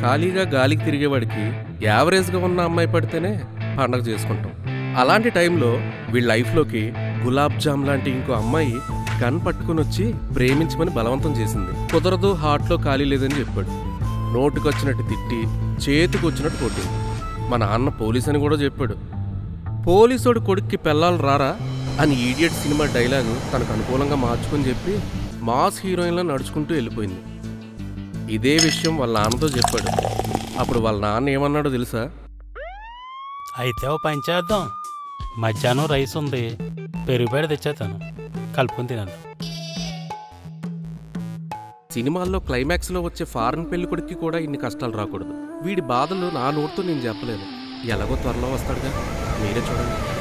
ఖాళీగా గాలికి తిరిగేవాడికి యావరేజ్గా ఉన్న అమ్మాయి పడితేనే పండగ చేసుకుంటాం అలాంటి టైంలో వీళ్ళ లైఫ్లోకి గులాబ్ జామ్ లాంటి ఇంకో అమ్మాయి గన్ పట్టుకుని వచ్చి ప్రేమించమని బలవంతం చేసింది కుదరదు హార్ట్లో ఖాళీ లేదని చెప్పాడు నోటుకొచ్చినట్టు తిట్టి చేతికి వచ్చినట్టు కొట్టింది మా నాన్న పోలీస్ అని కూడా చెప్పాడు పోలీసోడు కొడుక్కి పెళ్ళాలు రారా అని ఈడియట్ సినిమా డైలాగు తనకు అనుకూలంగా మార్చుకొని చెప్పి మాస్ హీరోయిన్లా నడుచుకుంటూ వెళ్ళిపోయింది ఇదే విషయం వాళ్ళ నాన్నతో చెప్పాడు అప్పుడు వాళ్ళ నాన్న ఏమన్నాడో తెలుసా అయితే ఓ పని చేద్దాం మధ్యాహ్నం రైస్ ఉంది పెరుగుపేడ తెచ్చేస్తాను కలుపుకొని తినాను సినిమాల్లో క్లైమాక్స్లో వచ్చే ఫారెన్ పెళ్లి కొడుక్కి కూడా ఇన్ని కష్టాలు రాకూడదు వీడి బాధలు నా నోటితో నేను చెప్పలేను ఎలాగో త్వరలో వస్తాడుగా మీరే చూడండి